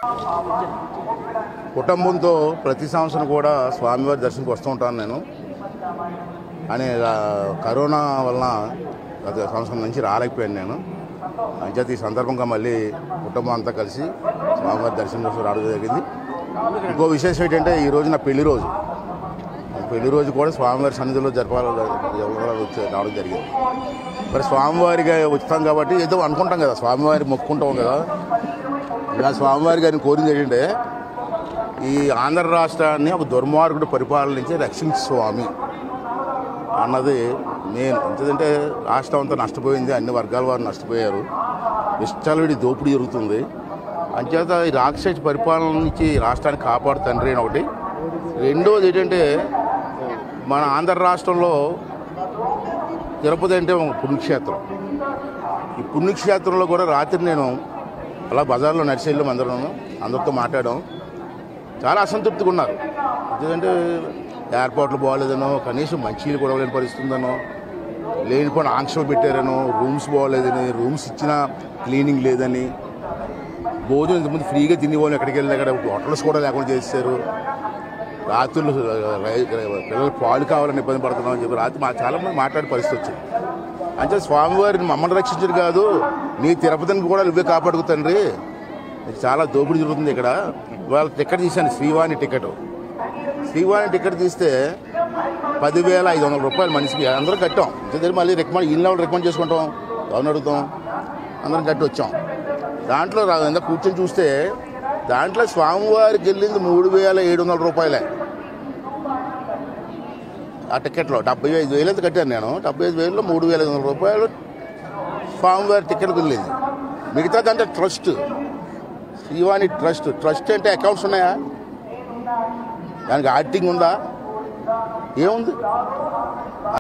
కుటుంబంతో ప్రతి సంవత్సరం కూడా స్వామివారి దర్శనంకి వస్తూ ఉంటాను నేను అని ఆ, కరోనా వలన గత సంవత్సరం నుంచి రాలేకపోయాను నేను అంచేత ఈ సందర్భంగా మళ్ళీ కుటుంబం అంతా కలిసి స్వామివారి దర్శనం కోసం రావడం జరిగింది ఇంకో విశేషం ఏంటంటే ఈ రోజు నా పెళ్లి రోజు పెళ్లి రోజు కూడా స్వామివారి సన్నిధిలో జరపాలి వచ్చి రావడం జరిగింది మరి స్వామివారిగా వచ్చాం కాబట్టి ఏదో అనుకుంటాం కదా స్వామివారి మొక్కుంటాం కదా ఇలా స్వామివారి గారిని కోరింది ఏంటంటే ఈ ఆంధ్ర రాష్ట్రాన్ని ఒక దుర్మార్గుడు పరిపాలనించి రక్షించు స్వామి అన్నది నేను ఎందుకంటే రాష్ట్రం అంతా నష్టపోయింది అన్ని వర్గాల వారు నష్టపోయారు విచ్చలవిడి దోపిడీ జరుగుతుంది అంచేత ఈ రాక్షస పరిపాలన నుంచి ఈ రాష్ట్రాన్ని కాపాడు తండ్రి అని ఒకటి రెండోది ఏంటంటే మన ఆంధ్ర రాష్ట్రంలో తిరుపతి అంటే ఒక పుణ్యక్షేత్రం ఈ పుణ్యక్షేత్రంలో కూడా రాత్రి నేను అలా బజార్లో నడిచి వెళ్ళాం అందరం అందరితో మాట్లాడాం చాలా అసంతృప్తిగా ఉన్నారు ఎందుకంటే ఎయిర్పోర్ట్లు బాగోలేదనో కనీసం మంచినీళ్ళు కూడా లేని పరిస్థితి ఉందనో లేనిపోయిన ఆంక్షలు పెట్టారనో రూమ్స్ బాగోలేదని రూమ్స్ ఇచ్చిన క్లీనింగ్ లేదని భోజనం ఇంతకుముందు ఫ్రీగా తినేవాళ్ళు ఎక్కడికి వెళ్ళి అక్కడ హోటల్స్ కూడా లేకుండా చేశారు రాత్రులు రై- పిల్లలు పాలు కావాలని ఇబ్బంది పడుతున్నాం అని చెప్పి రాత్రి మా చాలా మంది మాట్లాడే పరిస్థితి వచ్చింది అంటే స్వామివారిని మమ్మల్ని రక్షించడు కాదు నీ తిరుపతిని కూడా నువ్వే కాపాడుకు తండ్రి ఇది చాలా దోపిడీ జరుగుతుంది ఇక్కడ ఇవాళ టికెట్ తీశాను శ్రీవాణి టికెట్ శ్రీవాణి టికెట్ తీస్తే పదివేల ఐదు వందల రూపాయలు మనిషికి అందరం కట్టాం ఇంతేది మళ్ళీ రికమెండ్ ఇల్లు ఎవరు రికమెండ్ చేసుకుంటాం ఎవరిని అడుగుతాం అందరం కట్టి వచ్చాం దాంట్లో రా- ఇందాక కూర్చొని చూస్తే దాంట్లో స్వామివారికి వెళ్ళింది మూడు వేల ఏడు వందల రూపాయలే ఆ టికెట్లో డెబ్బై ఐదు వేలు అయితే కట్టాను నేను డెబ్బై ఐదు వేలలో మూడు వేల ఐదు వందల రూపాయలు స్వామివారి టికెట్కి వెళ్ళింది మిగతాదంటే ట్రస్ట్ శ్రీవాణి ట్రస్ట్ ట్రస్ట్ అంటే అకౌంట్స్ ఉన్నాయా దానికి ఆడిటింగ్ ఉందా ఏముంది